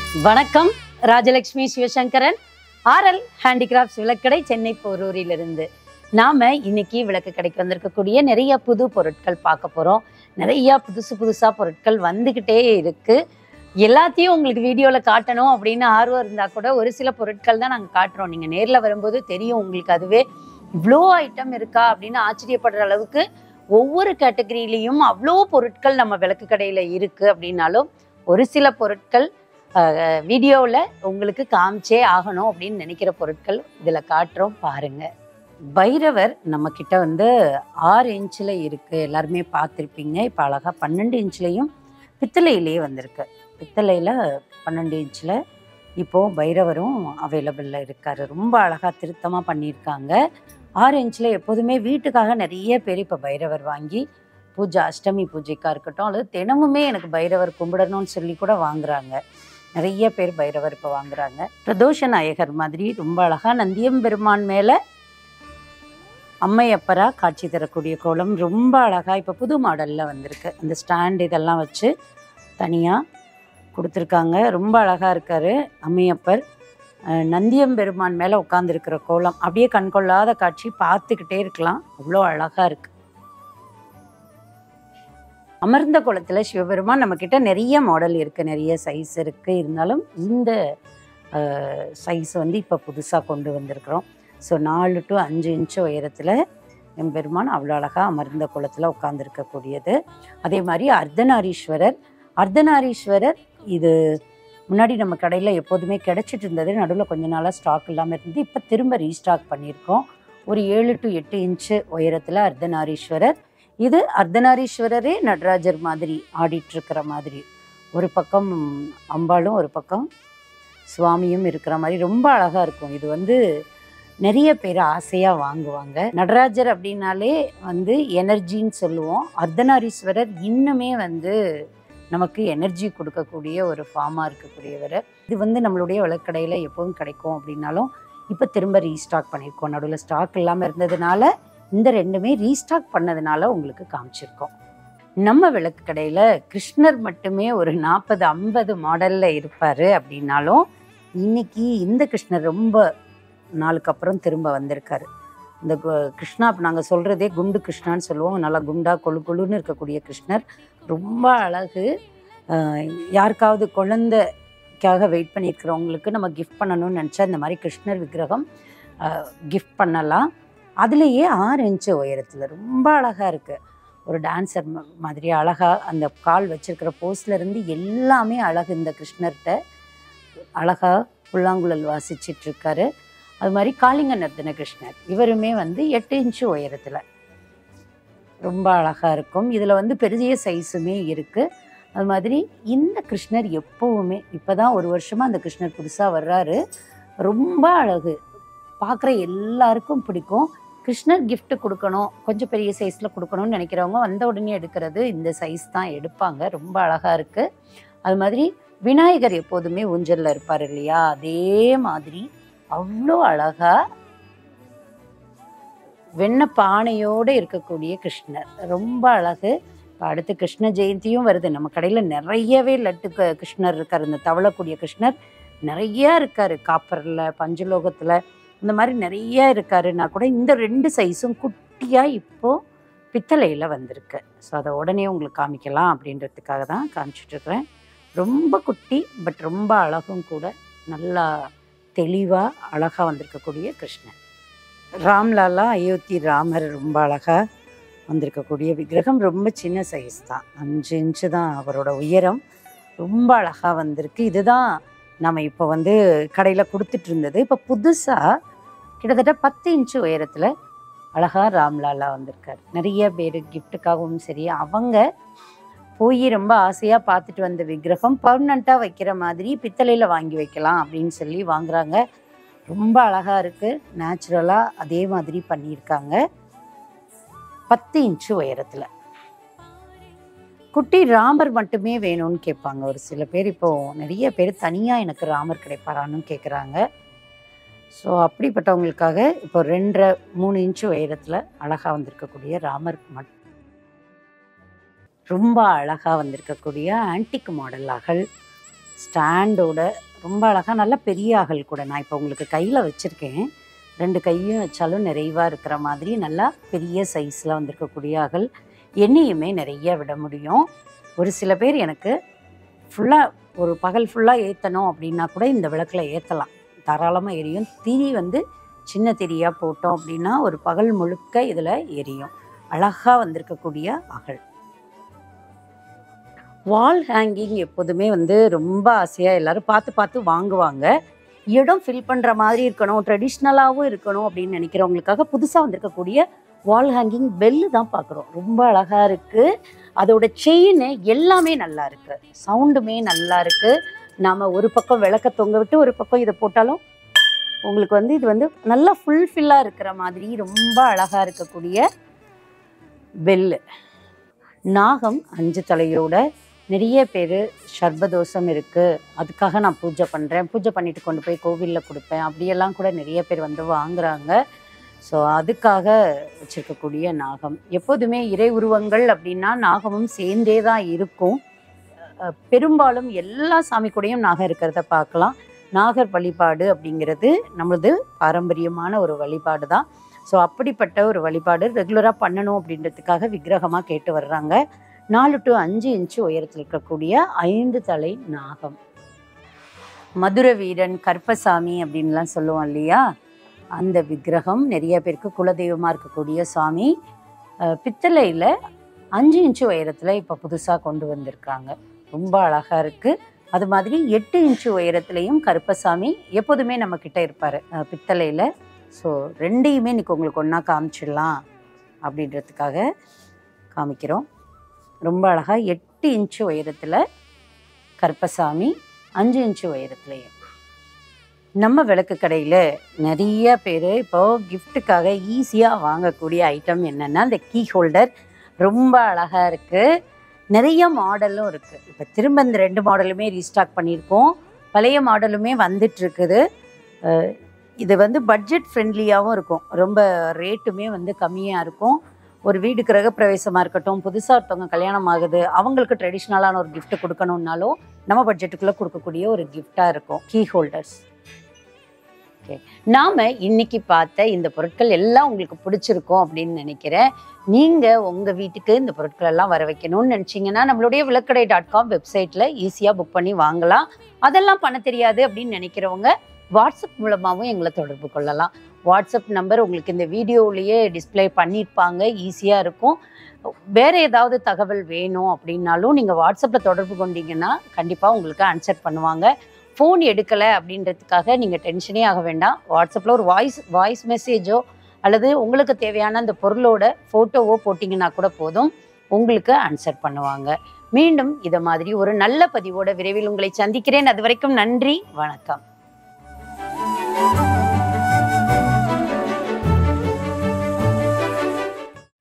வணக்கம் Rajalakshmi Sivasankaran RL handicrafts விளக்கடை சென்னை போரூரிலிருந்து நாம இன்னைக்கு விளக்கு கடைக்கு வந்திருக்கக்கூடிய நிறைய புது பொருட்கள் பார்க்க போறோம் நிறைய புதுசு புதுசா பொருட்கள் வந்துகிட்டே இருக்கு எல்லாத்தையும் உங்களுக்கு வீடியோவில் காட்டணும் அப்படின்னு ஆர்வம் இருந்தால் கூட ஒரு சில பொருட்கள் தான் நாங்கள் காட்டுறோம் நீங்கள் நேரில் வரும்போது தெரியும் உங்களுக்கு அதுவே இவ்வளோ ஐட்டம் இருக்கா அப்படின்னு ஆச்சரியப்படுற அளவுக்கு ஒவ்வொரு கேட்டகரியிலையும் அவ்வளோ பொருட்கள் நம்ம விளக்கு கடையில் இருக்குது அப்படின்னாலும் ஒரு சில பொருட்கள் வீடியோவில் உங்களுக்கு காமிச்சே ஆகணும் அப்படின்னு நினைக்கிற பொருட்கள் இதில் காட்டுறோம் பாருங்க பைரவர் நம்ம கிட்ட வந்து ஆறு இன்ச்சில் இருக்குது எல்லாருமே பார்த்துருப்பீங்க இப்போ அழகாக பன்னெண்டு இன்ச்லேயும் பித்தளையிலேயே வந்திருக்கு பித்தளையில் பன்னெண்டு இன்ச்சில் இப்போது பைரவரும் அவைலபிளில் இருக்கார் ரொம்ப அழகாக திருத்தமாக பண்ணியிருக்காங்க ஆறு இன்ச்சில் எப்போதுமே வீட்டுக்காக நிறைய பேர் இப்போ பைரவர் வாங்கி பூஜை அஷ்டமி பூஜைக்காக இருக்கட்டும் அல்லது தினமுமே எனக்கு பைரவர் கும்பிடணும்னு சொல்லி கூட வாங்குறாங்க நிறைய பேர் பைரவர் இப்போ வாங்குறாங்க பிரதோஷ நாயகர் மாதிரி ரொம்ப அழகாக நந்தியம் பெருமான் மேலே அம்மையப்பரா காட்சி தரக்கூடிய கோலம் ரொம்ப அழகாக இப்போ புது மாடலில் வந்திருக்கு அந்த ஸ்டாண்ட் இதெல்லாம் வச்சு தனியாக கொடுத்துருக்காங்க ரொம்ப அழகாக இருக்கார் அம்மையப்பர் அஹ், நந்தியம் பெருமான் மேலே உட்காந்துருக்கிற கோலம் அப்படியே கண்கொள்ளாத காட்சி பார்த்துக்கிட்டே இருக்கலாம் அவ்வளோ அழகாக இருக்கு அமர்ந்த குளத்தில் சிவபெருமான் நம்மக்கிட்ட நிறைய மாடல் இருக்குது நிறைய சைஸ் இருக்குது இருந்தாலும் இந்த சைஸ் வந்து இப்போ புதுசாக கொண்டு வந்திருக்கிறோம் ஸோ நாலு டு அஞ்சு இன்ச்சு உயரத்தில் எம்பெருமான் அவ்வளோ அழகாக அமர்ந்த குளத்தில் உட்காந்துருக்கக்கூடியது அதே மாதிரி அர்த்தநாரீஸ்வரர் அர்த்தநாரீஸ்வரர் இது முன்னாடி நம்ம கடையில் எப்போதுமே கிடச்சிட்டு இருந்தது நடுவில் கொஞ்ச நாளாக ஸ்டாக் இல்லாமல் இருந்து இப்போ திரும்ப ரீஸ்டாக் பண்ணியிருக்கோம் ஒரு ஏழு டு எட்டு இன்ச்சு உயரத்தில் அர்த்தநாரீஸ்வரர் இது அர்த்தநாரீஸ்வரரே நடராஜர் மாதிரி ஆடிட்டு இருக்கிற மாதிரி ஒரு பக்கம் அம்பாளும் ஒரு பக்கம் சுவாமியும் இருக்கிற மாதிரி ரொம்ப அழகாக இருக்கும் இது வந்து நிறைய பேர் ஆசையாக வாங்குவாங்க நடராஜர் அப்படின்னாலே வந்து எனர்ஜின்னு சொல்லுவோம் அர்த்தநாரீஸ்வரர் இன்னுமே வந்து நமக்கு எனர்ஜி கொடுக்கக்கூடிய ஒரு ஃபார்மாக இருக்கக்கூடியவர் இது வந்து நம்மளுடைய விளக்கடையில் எப்பவும் கிடைக்கும் அப்படின்னாலும் இப்போ திரும்ப ரீஸ்டாக் பண்ணியிருக்கோம் நடுவில் ஸ்டாக் இல்லாமல் இருந்ததுனால இந்த ரெண்டுமே ரீஸ்டாக் பண்ணதுனால உங்களுக்கு காமிச்சிருக்கோம் நம்ம விளக்கு கடையில் கிருஷ்ணர் மட்டுமே ஒரு நாற்பது ஐம்பது மாடலில் இருப்பார் அப்படின்னாலும் இன்னைக்கு இந்த கிருஷ்ணர் ரொம்ப நாளுக்கு அப்புறம் திரும்ப வந்திருக்காரு இந்த கு- கிருஷ்ணா நாங்கள் சொல்கிறதே குண்டு கிருஷ்ணான்னு சொல்லுவோம் நல்லா குண்டா கொழு கொழுன்னு இருக்கக்கூடிய கிருஷ்ணர் ரொம்ப அழகு அஹ் யாருக்காவது குழந்தைக்காக வெயிட் பண்ணியிருக்கிறவங்களுக்கு நம்ம கிஃப்ட் பண்ணணும்னு நினச்சா இந்த மாதிரி கிருஷ்ணர் விக்கிரகம் கிஃப்ட் பண்ணலாம் அதுலேயே ஆறு இன்ச்சு உயரத்தில் ரொம்ப அழகாக இருக்குது ஒரு டான்ஸர் மாதிரி அழகாக அந்த கால் வச்சிருக்கிற போஸ்ல இருந்து எல்லாமே அழகு இந்த கிருஷ்ணர்கிட்ட அழகாக புல்லாங்குழல் வாசிச்சிட்டு இருக்காரு அது மாதிரி காளிங்க நர்த்தன கிருஷ்ணர் இவருமே வந்து எட்டு இன்ச்சு உயரத்தில் ரொம்ப அழகாக இருக்கும் இதில் வந்து பெரிய சைஸுமே இருக்குது அது மாதிரி இந்த கிருஷ்ணர் எப்போவுமே இப்போ தான் ஒரு வருஷமாக அந்த கிருஷ்ணர் புதுசாக வர்றாரு ரொம்ப அழகு பார்க்குற எல்லாருக்கும் பிடிக்கும் கிருஷ்ணர் gift கொடுக்கணும் கொஞ்சம் பெரிய சைஸில் கொடுக்கணும்னு நினைக்கிறவங்க வந்த உடனே எடுக்கிறது இந்த சைஸ் தான் எடுப்பாங்க ரொம்ப அழகாக இருக்குது அது மாதிரி விநாயகர் எப்போதுமே ஊஞ்சலில் இருப்பார் இல்லையா அதே மாதிரி அவ்வளோ அழகாக வெண்ண பானையோடு இருக்கக்கூடிய கிருஷ்ணர் ரொம்ப அழகு இப்போ அடுத்து கிருஷ்ண ஜெயந்தியும் வருது நம்ம கடையில் நிறையவே லட்டு க- கிருஷ்ணர் இருக்கார் இந்த தவளக்கூடிய கிருஷ்ணர் நிறைய இருக்கார் காப்பரில் பஞ்சலோகத்தில் இந்த மாதிரி நிறைய இருக்காருன்னா கூட இந்த ரெண்டு சைஸும் குட்டியாக இப்போது பித்தளையில் வந்திருக்கு ஸோ அதை உடனே உங்களுக்கு காமிக்கலாம் அப்படின்றதுக்காக தான் காமிச்சிட்ருக்கிறேன் ரொம்ப குட்டி பட் ரொம்ப அழகும் கூட நல்லா தெளிவாக அழகாக வந்திருக்கக்கூடிய கிருஷ்ணன் ராம்லாலா அயோத்தி ராமர் ரொம்ப அழகாக வந்திருக்கக்கூடிய விக்கிரகம் ரொம்ப சின்ன சைஸ் தான் அஞ்சு இன்ச்சு தான் அவரோட உயரம் ரொம்ப அழகாக வந்திருக்கு இதுதான் நம்ம இப்போ வந்து கடையில் கொடுத்துட்டு இருந்தது இப்போ புதுசாக கிட்டத்தட்ட பத்து இன்ச்சு உயரத்தில் அழகாக ராம்லாலா வந்திருக்காரு நிறைய பேர் கிஃப்ட்டுக்காகவும் சரி அவங்க போய் ரொம்ப ஆசையாக பார்த்துட்டு வந்த விக்கிரகம் பர்மனண்ட்டாக வைக்கிற மாதிரி பித்தளையில் வாங்கி வைக்கலாம் அப்படின்னு சொல்லி வாங்குறாங்க ரொம்ப அழகாக இருக்குது நேச்சுரலாக அதே மாதிரி பண்ணியிருக்காங்க பத்து இன்ச்சு உயரத்தில் குட்டி ராமர் மட்டுமே வேணும்னு கேட்பாங்க ஒரு சில பேர் இப்போ நிறைய பேர் தனியாக எனக்கு ராமர் கிடைப்பாரான்னு கேட்குறாங்க ஸோ அப்படிப்பட்டவங்களுக்காக இப்போ ரெண்டரை மூணு இன்ச்சு உயரத்தில் அழகாக வந்திருக்கக்கூடிய ராமர் மட் ரொம்ப அழகாக வந்திருக்கக்கூடிய ஆன்டிக் மாடல் அகல் ஸ்டாண்டோட ரொம்ப அழகாக நல்ல பெரிய அகல் கூட நான் இப்போ உங்களுக்கு கையில் வச்சுருக்கேன் ரெண்டு கையும் வச்சாலும் நிறைவாக இருக்கிற மாதிரி நல்லா பெரிய சைஸில் வந்திருக்கக்கூடிய அகல் எண்ணெயுமே நிறைய விட முடியும் ஒரு சில பேர் எனக்கு ஃபுல்லாக ஒரு பகல் ஃபுல்லாக ஏற்றணும் அப்படின்னா கூட இந்த விளக்கில் ஏற்றலாம் தாராளமாக எரியும் திரி வந்து சின்ன திரியாக போட்டோம் அப்படின்னா ஒரு பகல் முழுக்க இதில் எரியும் அழகாக வந்திருக்கக்கூடிய அகல் வால் ஹேங்கிங் எப்போதுமே வந்து ரொம்ப ஆசையாக எல்லாரும் பார்த்து பார்த்து வாங்குவாங்க இடம் ஃபில் பண்ணுற மாதிரி இருக்கணும் ட்ரெடிஷ்னலாகவும் இருக்கணும் அப்படின்னு நினைக்கிறவங்களுக்காக புதுசாக வந்திருக்கக்கூடிய வால் ஹேங்கிங் பெல்லு தான் பார்க்குறோம் ரொம்ப அழகாக இருக்குது அதோட செயின் எல்லாமே நல்லா இருக்கு சவுண்டுமே நல்லா இருக்கு நாம ஒரு பக்கம் விளக்க தொங்க விட்டு ஒரு பக்கம் இதை போட்டாலும் உங்களுக்கு வந்து இது வந்து நல்லா ஃபுல்ஃபில்லாக இருக்கிற மாதிரி ரொம்ப அழகாக இருக்கக்கூடிய பெல்லு நாகம் அஞ்சு தலையோட நிறைய பேர் சர்பதோஷம் இருக்குது அதுக்காக நான் பூஜை பண்ணுறேன் பூஜை பண்ணிட்டு கொண்டு போய் கோவிலில் கொடுப்பேன் அப்படியெல்லாம் கூட நிறைய பேர் வந்து வாங்குறாங்க ஸோ அதுக்காக வச்சிருக்கக்கூடிய நாகம் எப்போதுமே இறை உருவங்கள் அப்படின்னா நாகமும் சேர்ந்தே தான் இருக்கும் அஹ் பெரும்பாலும் எல்லா சாமி கூடயும் நாகம் இருக்கிறத பார்க்கலாம் நாகர் வழிபாடு அப்படிங்கிறது நம்மளது பாரம்பரியமான ஒரு வழிபாடு தான் ஸோ அப்படிப்பட்ட ஒரு வழிபாடு ரெகுலராக பண்ணணும் அப்படின்றதுக்காக விக்கிரகமாக கேட்டு வர்றாங்க நாலு டு அஞ்சு இன்ச்சு உயரத்தில் இருக்கக்கூடிய ஐந்து தலை நாகம் மதுரை வீரன் கற்பசாமி அப்படின்லாம் சொல்லுவோம் இல்லையா அந்த விக்கிரகம் நிறைய பேருக்கு குலதெய்வமாக இருக்கக்கூடிய சாமி அஹ் பித்தளையில் அஞ்சு இன்ச்சு உயரத்தில் இப்போ புதுசாக கொண்டு வந்திருக்காங்க ரொம்ப அழகாக இருக்குது அது மாதிரி எட்டு இன்ச்சு உயரத்துலேயும் கருப்பசாமி எப்போதுமே நம்ம கிட்ட இருப்பார் பித்தளையில் ஸோ ரெண்டையுமே இன்னைக்கு உங்களுக்கு ஒன்றா காமிச்சிடலாம் அப்படின்றதுக்காக காமிக்கிறோம் ரொம்ப அழகாக எட்டு இன்ச்சு உயரத்தில் கருப்பசாமி அஞ்சு இன்ச்சு உயரத்துலேயும் நம்ம விளக்கு கடையில் நிறைய பேர் இப்போ கிஃப்ட்டுக்காக ஈஸியாக வாங்கக்கூடிய ஐட்டம் என்னென்னா இந்த கீ ஹோல்டர் ரொம்ப அழகாக இருக்குது நிறைய மாடலும் இருக்குது இப்போ திரும்ப இந்த ரெண்டு மாடலுமே ரீஸ்டாக் பண்ணியிருக்கோம் பழைய மாடலுமே வந்துட்டு இருக்குது அஹ் இது வந்து பட்ஜெட் ஃப்ரெண்ட்லியாகவும் இருக்கும் ரொம்ப ரேட்டுமே வந்து கம்மியாக இருக்கும் ஒரு வீடு கிரகப்பிரவேசமாக இருக்கட்டும் புதுசாக ஒருத்தவங்க கல்யாணம் ஆகுது அவங்களுக்கு ட்ரெடிஷ்னலான ஒரு gift கொடுக்கணுன்னாலும் நம்ம பட்ஜெட்டுக்குள்ளே கொடுக்கக்கூடிய ஒரு கிஃப்டாக இருக்கும் கீ ஹோல்டர்ஸ் ஓகே நாம இன்னைக்கு பார்த்த இந்த பொருட்கள் எல்லாம் உங்களுக்கு பிடிச்சிருக்கும் அப்படின்னு நினைக்கிறேன் நீங்க உங்க வீட்டுக்கு இந்த பொருட்கள் எல்லாம் வர வைக்கணும்னு நினைச்சீங்கன்னா நம்மளுடைய விளக்கடை டாட் காம் வெப்சைட்ல ஈஸியா புக் பண்ணி வாங்கலாம் அதெல்லாம் பண்ண தெரியாது அப்படின்னு நினைக்கிறவங்க வாட்ஸ்அப் மூலமாகவும் எங்களை தொடர்பு கொள்ளலாம் வாட்ஸ்அப் நம்பர் உங்களுக்கு இந்த வீடியோவிலேயே டிஸ்ப்ளே பண்ணியிருப்பாங்க ஈஸியாக இருக்கும் வேற ஏதாவது தகவல் வேணும் அப்படின்னாலும் நீங்கள் வாட்ஸ்அப்பில் தொடர்பு கொண்டீங்கன்னா கண்டிப்பாக உங்களுக்கு ஆன்சர் பண்ணுவாங்க ஃபோன் எடுக்கலை அப்படின்றதுக்காக நீங்கள் டென்ஷனே ஆக வேண்டாம் வாட்ஸ்அப்பில் ஒரு வாய்ஸ் வாய்ஸ் மெசேஜோ அல்லது உங்களுக்கு தேவையான அந்த பொருளோட ஃபோட்டோவோ போட்டிங்கன்னா கூட போதும் உங்களுக்கு ஆன்சர் பண்ணுவாங்க மீண்டும் இதை மாதிரி ஒரு நல்ல பதிவோட விரைவில் உங்களை சந்திக்கிறேன் அது வரைக்கும் நன்றி வணக்கம்